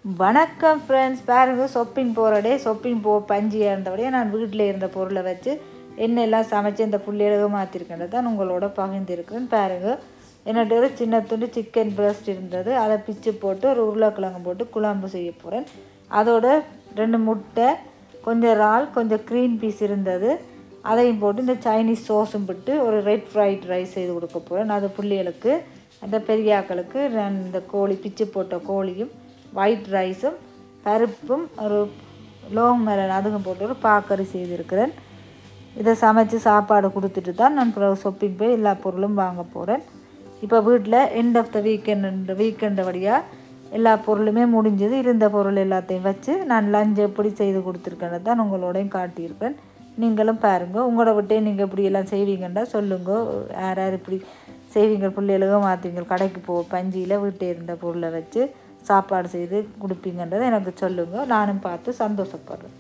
வணக்கம் ஃப்ரெண்ட்ஸ் பாருங்க shopping போகிறடே shopping போ பஞ்சியாக இருந்தபடியே நான் வீட்டில் இருந்த பொருளை வச்சு என்னெல்லாம் சமைச்சு இந்த புள்ளையில மாற்றிருக்கின்றது தான் உங்களோட பகிர்ந்திருக்கிறேன் பாருங்க என்னட்ட ஒரு சின்ன துண்டு சிக்கன் பிரஸ்ட் இருந்தது அதை பிச்சு போட்டு ஒரு உருளைக்கிழங்கு போட்டு குழம்பு செய்ய போகிறேன் அதோட ரெண்டு முட்டை கொஞ்சம் இறால் கொஞ்சம் க்ரீன் பீஸ் இருந்தது அதையும் போட்டு இந்த சைனீஸ் சோஸும் விட்டு ஒரு ரெட் ஃப்ரைட் ரைஸ் செய்து கொடுக்க போகிறேன் அது புள்ளிகளுக்கு அந்த பெரியாக்களுக்கு நான் இந்த கோழி பிச்சு போட்ட கோழியும் ஒயிட் ரைஸும் பருப்பும் ஒரு லோங் மெலன் அதுக்கும் போட்டு ஒரு பாக்கறி செய்திருக்கிறேன் இதை சமைச்சு சாப்பாடு கொடுத்துட்டு தான் நான் பிறகு ஷாப்பிங் போய் எல்லா பொருளும் வாங்க போகிறேன் இப்போ வீட்டில் end of the weekend weekend வழியாக எல்லா பொருளுமே முடிஞ்சது இருந்த பொருள் எல்லாத்தையும் வச்சு நான் லஞ்ச் எப்படி செய்து கொடுத்துருக்கேன்னு தான் உங்களோடையும் காட்டியிருப்பேன் நீங்களும் பாருங்கள் உங்களோட விட்டே நீங்கள் இப்படி எல்லாம் செய்வீங்கன்றா சொல்லுங்க யார் யார் இப்படி செய்வீங்க பிள்ளைகளுக்கு மாற்றுவீங்க கடைக்கு போ பஞ்சியில் வீட்டே இருந்த பொருளை வச்சு சாப்பாடு செய்து கொடுப்பீங்கன்றதை எனக்கு சொல்லுங்கள் நானும் பார்த்து சந்தோஷப்படுறேன்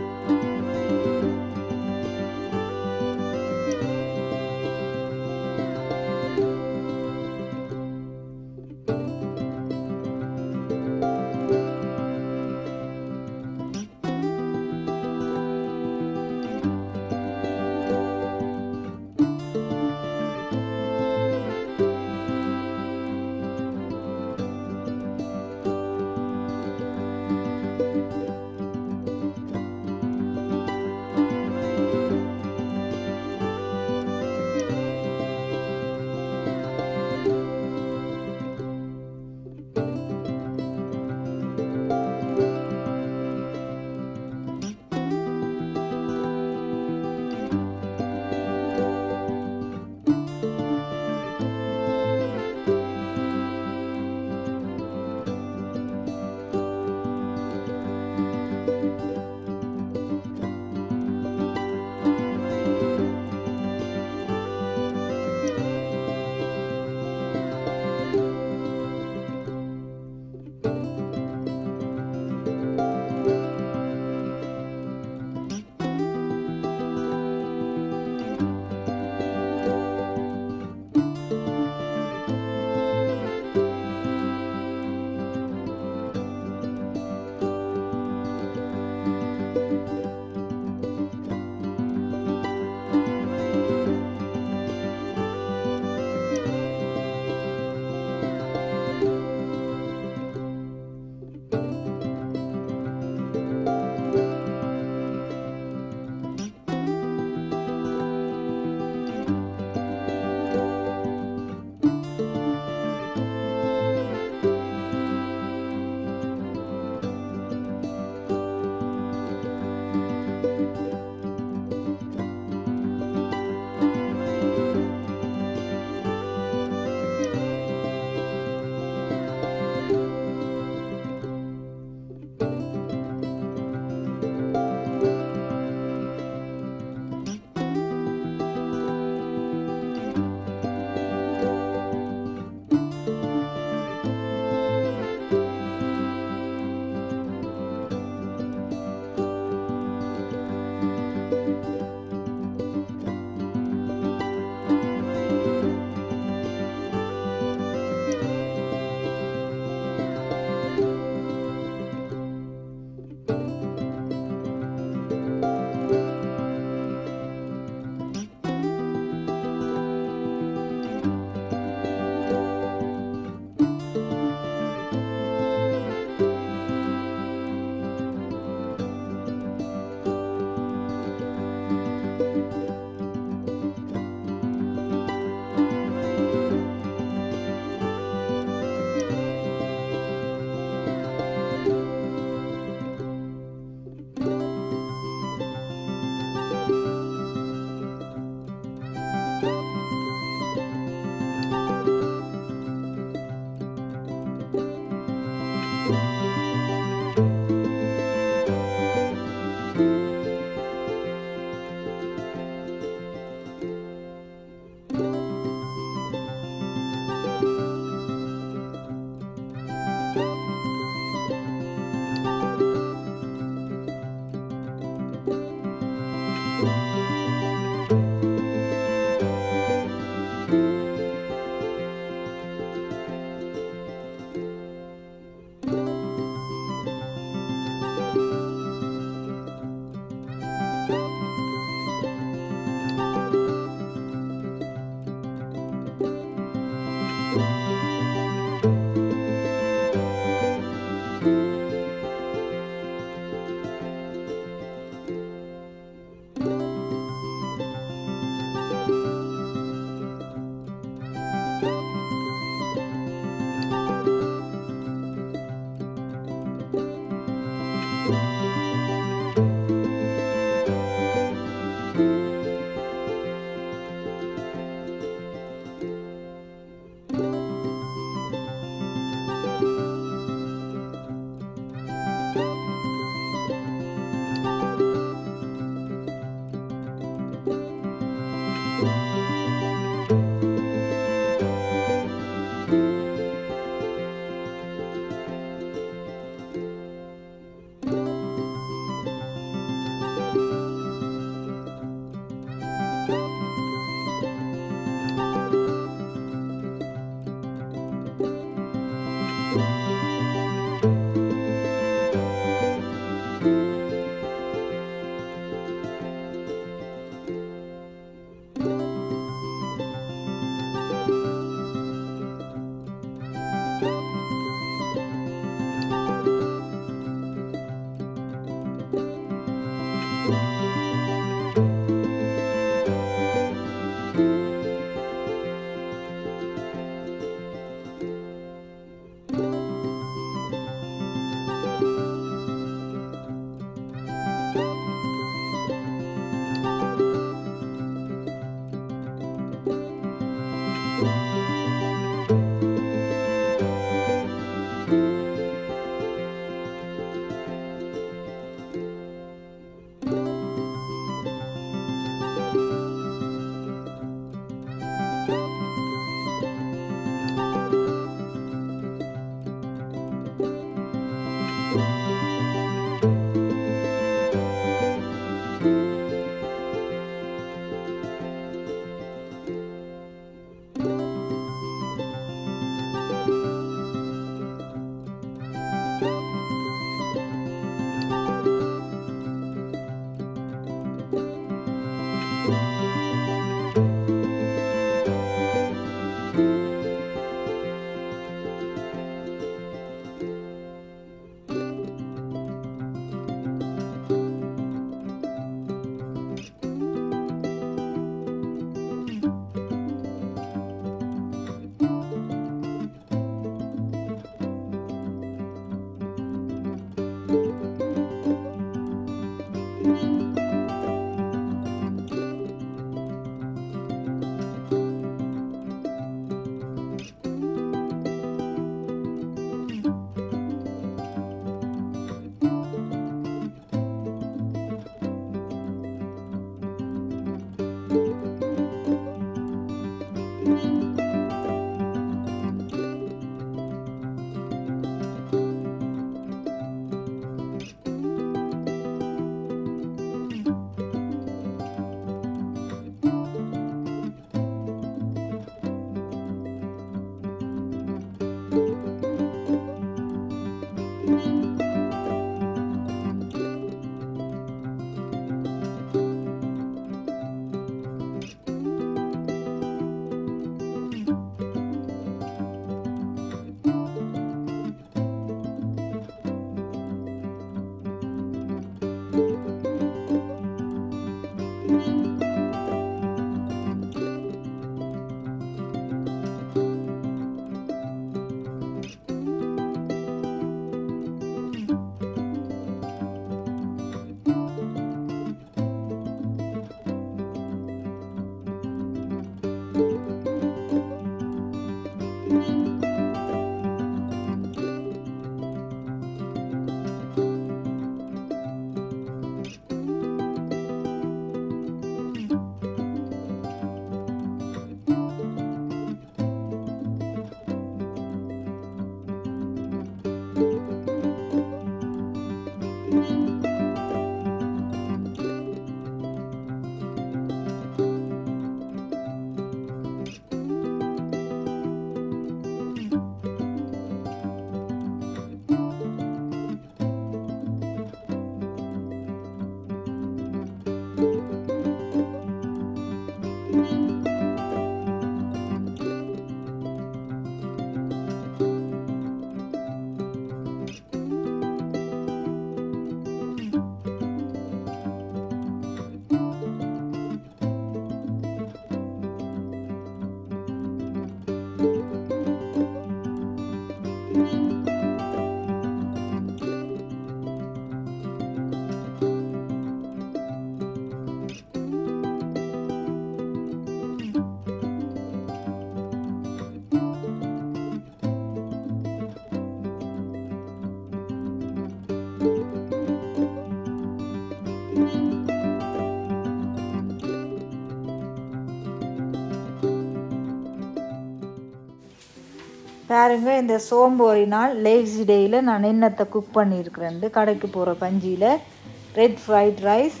பாருங்க இந்த சோம்போரி நாள் லேசி டேயில் நான் என்னத்தை குக் பண்ணியிருக்கிறேன் கடைக்கு போகிற பஞ்சியில் ரெட் ஃப்ரைட் ரைஸ்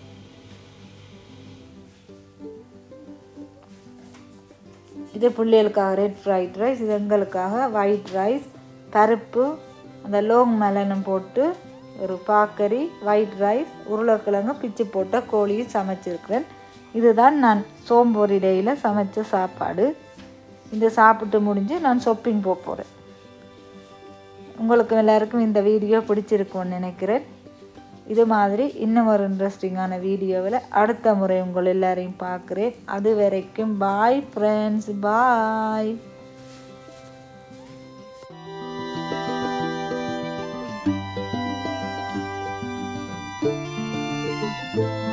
இது பிள்ளைகளுக்காக ரெட் ஃப்ரைட் ரைஸ் இது எங்களுக்காக ஒயிட் ரைஸ் பருப்பு அந்த லோங் மெலனும் போட்டு ஒரு பாக்கரி ஒயிட் ரைஸ் உருளைக்கிழங்கு பிச்சு போட்ட கோழியும் சமைச்சிருக்கிறேன் இதுதான் நான் சோம்பொரி டேயில் சமைச்ச சாப்பாடு இந்த சாப்பிட்டு முடிஞ்சு நான் ஷாப்பிங் போக போகிறேன் உங்களுக்கு எல்லாருக்கும் இந்த வீடியோ பிடிச்சிருக்கும்னு நினைக்கிறேன் இது மாதிரி இன்னும் ஒரு இன்ட்ரெஸ்டிங்கான வீடியோவில் அடுத்த முறை உங்கள் எல்லாரையும் பார்க்குறேன் அது வரைக்கும் bye friends bye thank you